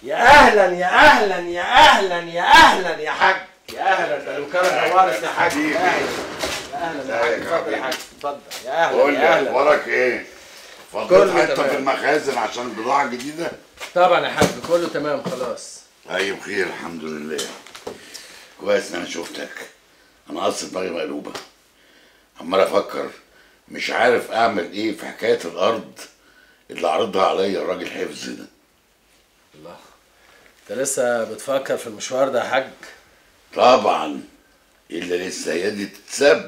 يا اهلا يا اهلا يا اهلا يا اهلا يا حاج يا اهلا ده الوكاله نورت يا حاج يا اهلا يا اهلا يا حاج اتفضل يا حاج اتفضل يا اهلا قول لي يا اهلا اخبارك ايه؟ فضيت كله حته تمام. في المخازن عشان البضاعه الجديده؟ طبعا يا حاج كله تمام خلاص طيب خير الحمد لله كويس ان انا شفتك انا اصلا دماغي مقلوبه عمال افكر مش عارف اعمل ايه في حكايه الارض اللي عرضها عليا الراجل حفظ ده الله انت لسه بتفكر في المشوار ده يا حاج طبعا الا لسه هي دي تتسب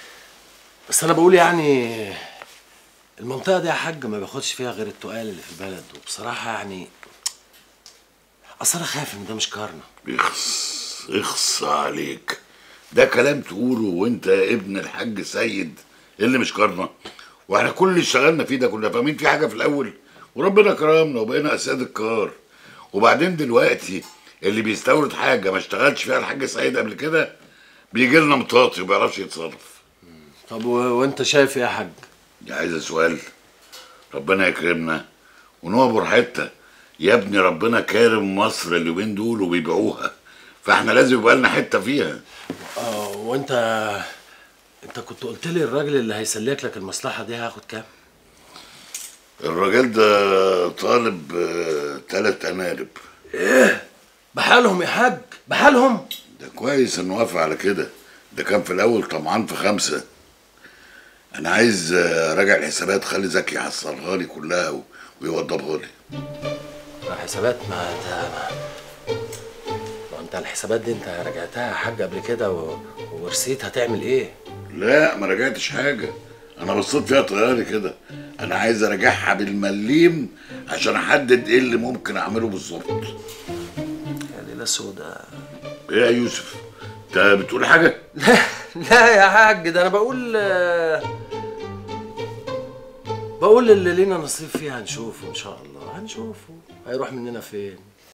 بس انا بقول يعني المنطقه دي يا حاج ما بياخدش فيها غير التقال اللي في البلد وبصراحه يعني اصل انا خايف ان ده مش كارنا اخص اخص عليك ده كلام تقوله وانت ابن الحاج سيد اللي مش كارنا واحنا كل اللي اشتغلنا فيه ده كنا فاهمين في حاجه في الاول وربنا كرمنا وبقينا اسياد الكار وبعدين دلوقتي اللي بيستورد حاجه ما اشتغلش فيها الحاج سيد قبل كده بيجي لنا مطاطي وما بيعرفش يتصرف طب و... وانت شايف ايه يا حاج دي عايزه سؤال ربنا يكرمنا ونعبر حته يا ابني ربنا كارم مصر اليومين دول وبيبيعوها فاحنا لازم يبقى لنا حته فيها اه وانت انت كنت قلت لي الراجل اللي هيسلك لك المصلحه دي هياخد كام الراجل ده طالب آه، تلات أنارب بحالهم يا حاج بحالهم ده كويس إنه وافق على كده ده كان في الأول طمعان في خمسة أنا عايز آه، أراجع الحسابات خلي زكي يحصلها لي كلها و- ويوضبها لي الحسابات ما انت ما, ما انت الحسابات دي انت راجعتها يا حاج قبل كده و... ورسيت هتعمل ايه لا ما راجعتش حاجة أنا بصيت فيها طياري كده أنا عايز أراجعها بالمليم عشان أحدد إيه اللي ممكن أعمله بالظبط يا ليلة سودا إيه يا يوسف؟ أنت بتقول حاجة؟ لا لا يا حاج ده انا بقول آه، بقول اللي لينا نصيب فيه هنشوفه ان شاء الله هنشوفه هيروح مننا فين